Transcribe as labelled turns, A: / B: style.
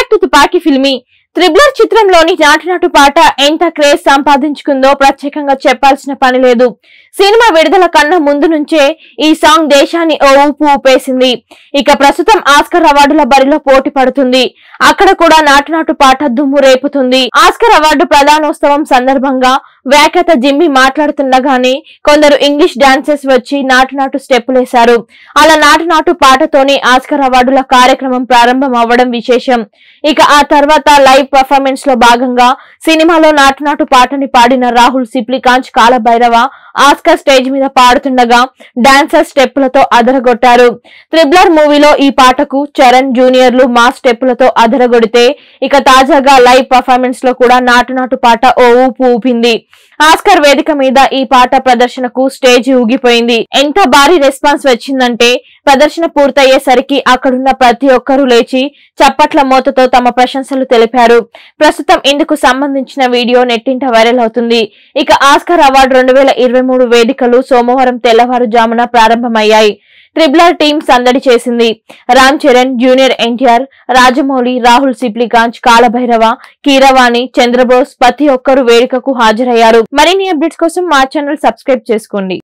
A: back to తుపాకీ ఫిల్మీ త్రిబ్లర్ చిత్రంలోని నాటునాటు పాట ఎంత క్రేజ్ సంపాదించుకుందో ప్రత్యేకంగా చెప్పాల్సిన పని లేదు సినిమా విడుదల కన్నా ముందు నుంచే ఈ సాంగ్ దేశాన్ని ఓ ఊపు ఊపేసింది ఇక ప్రస్తుతం ఆస్కర్ అవార్డుల బరిలో పోటీ పడుతుంది అక్కడ కూడా నాటునాటు పాట దుమ్ము రేపుతుంది ఆస్కర్ అవార్డు ప్రధానోత్సవం సందర్భంగా వ్యాఖ్యాత జిమ్మి మాట్లాడుతుండగానే కొందరు ఇంగ్లీష్ డాన్సెస్ వచ్చి నాటునాటు స్టెప్పులేశారు అలా నాటునాటు పాటతోనే ఆస్కర్ అవార్డుల కార్యక్రమం ప్రారంభం అవ్వడం విశేషం ఇక ఆ తర్వాత లైవ్ పర్ఫార్మెన్స్ లో భాగంగా సినిమాలో నాటునాటు పాటని పాడిన రాహుల్ సిప్లికాంచ్ కాలభైరవ ఆస్కర్ స్టేజ్ మీద పాడుతుండగా డాన్సర్ స్టెప్పులతో అదరగొట్టారు త్రిబ్లర్ మూవీలో ఈ పాటకు చరణ్ జూనియర్లు మా స్టెప్పులతో అదరగొడితే ఇక తాజాగా లైవ్ పర్ఫార్మెన్స్ లో కూడా నాటునాటు పాట ఓ ఊపు ఊపింది ఆస్కర్ వేదిక మీద ఈ పాట ప్రదర్శనకు స్టేజ్ ఊగిపోయింది ఎంత భారీ రెస్పాన్స్ వచ్చిందంటే ప్రదర్శన పూర్తయ్యేసరికి అక్కడున్న ప్రతి ఒక్కరూ లేచి చప్పట్ల మోతతో తమ ప్రశంసలు తెలిపారు ప్రస్తుతం ఇందుకు సంబంధించిన వీడియో నెట్టింట వైరల్ అవుతుంది ఇక ఆస్కర్ అవార్డు రెండు వేల ఇరవై మూడు వేదికలు సోమవారం తెల్లవారుజామున ప్రారంభమయ్యాయి ట్రిబ్లర్ టీం సందడి చేసింది రామ్ చరణ్ జూనియర్ ఎన్టీఆర్ రాజమౌళి రాహుల్ సిప్లికాంచ్ కాలభైరవ కీరవాణి చంద్రబోస్ ప్రతి ఒక్కరూ వేడుకకు హాజరయ్యారు మరిన్ని అప్డేట్స్ కోసం మా ఛానల్ సబ్స్క్రైబ్ చేసుకోండి